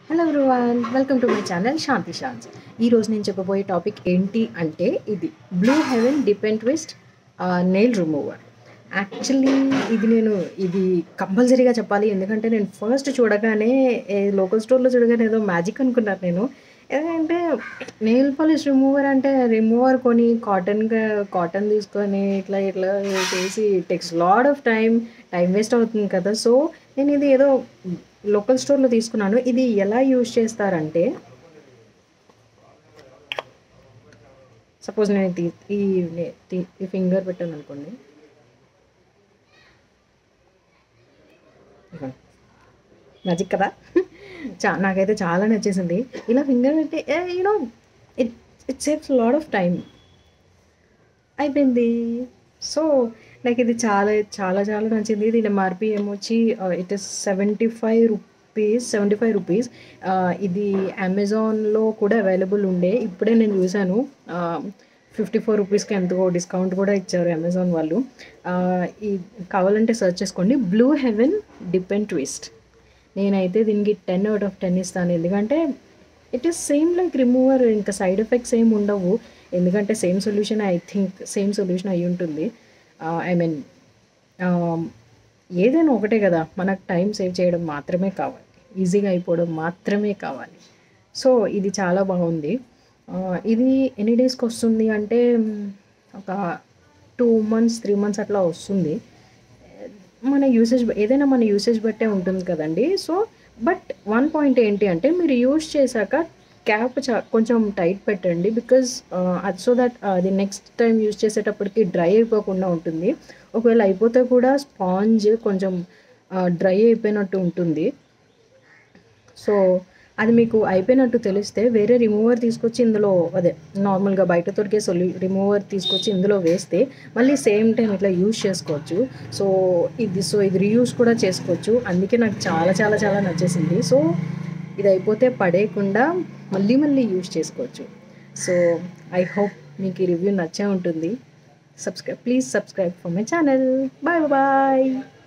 hello everyone welcome to my channel Shanti Shant ఈరోజు నేను చెప్పబోయే టాపిక్ ఏంటి అంటే ఇది blue heaven depend twist nail remover actually ఇది నేను ఇది కంపల్సరీగా చెప్పాలి ఎందుకంటే నేను ఫస్ట్ చూడగానే లోకల్ స్టోర్లో చూడగానే ఏదో మ్యాజిక్ అనుకున్నాను నేను ఎందుకంటే నెయిల్ పాలిష్ రిమూవర్ అంటే రిమూవర్ కొని కాటన్గా కాటన్ తీసుకొని ఇట్లా ఇట్లా చేసి takes lot of time time waste అవుతుంది కదా సో నేను ఇది ఏదో లోకల్ స్టోర్లో తీసుకున్నాను ఇది ఎలా యూజ్ చేస్తారంటే సపోజ్ నేను ఇది ఈ ఈ- ఈ ఫింగర్ పెట్టాను అనుకోండి మ్యాజిక్ కదా చా నాకైతే చాలా నచ్చేసింది ఇలా ఫింగర్ పెట్టి you know it it saves lot of time అయిపోయింది సో నాకు ఇది చాలా చాలా చాలా నచ్చింది దీని ఎంఆర్పి ఏమొచ్చి it is seventy five rupees seventy five rupees ఇది అమెజాన్లో కూడా అవైలబుల్ ఉండే ఇప్పుడే నేను చూశాను ఫిఫ్టీ ఫోర్ రూపీస్కి ఎంతో డిస్కౌంట్ కూడా ఇచ్చారు అమెజాన్ వాళ్ళు ఆ, ఈ కావాలంటే సెర్చ్ చేసుకోండి బ్లూ హెవెన్ డిపెండ్ ట్విస్ట్ నేనైతే దీనికి టెన్ అవుట్ ఆఫ్ టెన్ ఇస్తాను ఎందుకంటే it is same like remover ఇంకా సైడ్ ఎఫెక్ట్స్ ఏమి ఉండవు ఎందుకంటే same solution I think same solution అయి ఉంటుంది ఐ మీన్ ఏదైనా ఒకటే కదా మనకు టైం సేవ్ చేయడం మాత్రమే కావాలి ఈజీగా అయిపోవడం మాత్రమే కావాలి సో ఇది చాలా బాగుంది ఆ, ఇది ఎన్ని డేస్కి వస్తుంది అంటే మ్, ఒక టూ మంత్స్ త్రీ మంత్స్ అట్లా వస్తుంది మన యూసేజ్ ఏదైనా మన యూసేజ్ బట్టే ఉంటుంది కదండి సో బట్ వన్ పాయింట్ ఏంటి అంటే మీరు యూజ్ చేశాక క్యాప్ చా కొంచెం టైట్ పెట్టండి బికాజ్ అది సో దట్ అది నెక్స్ట్ టైం యూజ్ చేసేటప్పటికి డ్రై అయిపోకుండా ఉంటుంది ఒకవేళ అయిపోతే కూడా స్పాంజ్ కొంచెం డ్రై అయిపోయినట్టు ఉంటుంది సో అది మీకు అయిపోయినట్టు తెలిస్తే వేరే రిమూవర్ తీసుకొచ్చి ఇందులో అదే నార్మల్గా బయట దొరికే సొల్యూ రిమూవర్ తీసుకొచ్చి ఇందులో వేస్తే మళ్ళీ సేమ్ టైం ఇట్లా యూజ్ చేసుకోవచ్చు సో ఇది సో ఇది రీయూజ్ కూడా చేసుకోవచ్చు అందుకే నాకు చాలా చాలా చాలా నచ్చేసింది సో ఇది అయిపోతే పడేయకుండా మళ్ళీ మళ్ళీ యూజ్ చేసుకోవచ్చు సో ఐ హోప్ మీకు ఈ రివ్యూ నచ్చే ఉంటుంది subscribe please subscribe for my channel bye bye